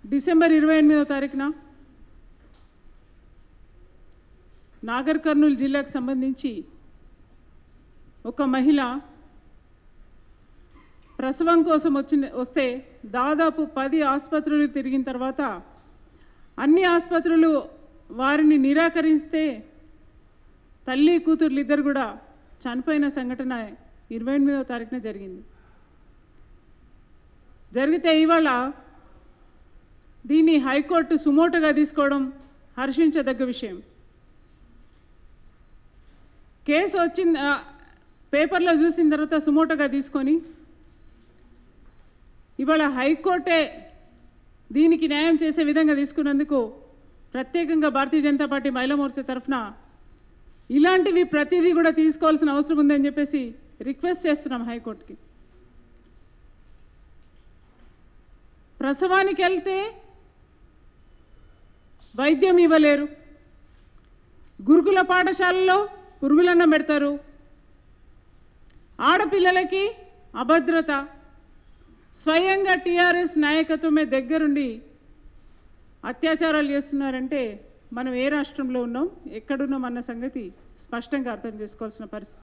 December ఇరవై ఎనిమిదో తారీఖున నాగర్ కర్నూలు జిల్లాకు సంబంధించి ఒక మహిళ ప్రసవం కోసం వచ్చిన వస్తే దాదాపు పది ఆసుపత్రులు తిరిగిన తర్వాత అన్ని ఆసుపత్రులు వారిని నిరాకరిస్తే తల్లి కూతుర్లు ఇద్దరు కూడా చనిపోయిన సంఘటన ఇరవై ఎనిమిదవ తారీఖున జరిగింది జరిగితే ఇవాళ దీన్ని హైకోర్టు సుమోటోగా తీసుకోవడం హర్షించదగ్గ విషయం కేసు వచ్చిన ఆ, పేపర్లో చూసిన తర్వాత సుమోటోగా తీసుకొని ఇవాళ హైకోర్టే దీనికి న్యాయం చేసే విధంగా తీసుకున్నందుకు ప్రత్యేకంగా భారతీయ జనతా పార్టీ మహిళా మోర్చా తరఫున ఇలాంటివి ప్రతిదీ కూడా తీసుకోవాల్సిన అవసరం ఉందని చెప్పేసి రిక్వెస్ట్ చేస్తున్నాం హైకోర్టుకి ప్రసవానికి వెళ్తే వైద్యం ఇవ్వలేరు గురుకుల పాఠశాలలో పురుగులన్నం పెడతారు ఆడపిల్లలకి అభద్రత స్వయంగా టీఆర్ఎస్ నాయకత్వమే దగ్గరుండి అత్యాచారాలు చేస్తున్నారంటే మనం ఏ రాష్ట్రంలో ఉన్నాం ఎక్కడున్నాం అన్న సంగతి స్పష్టంగా అర్థం చేసుకోవాల్సిన పరిస్థితి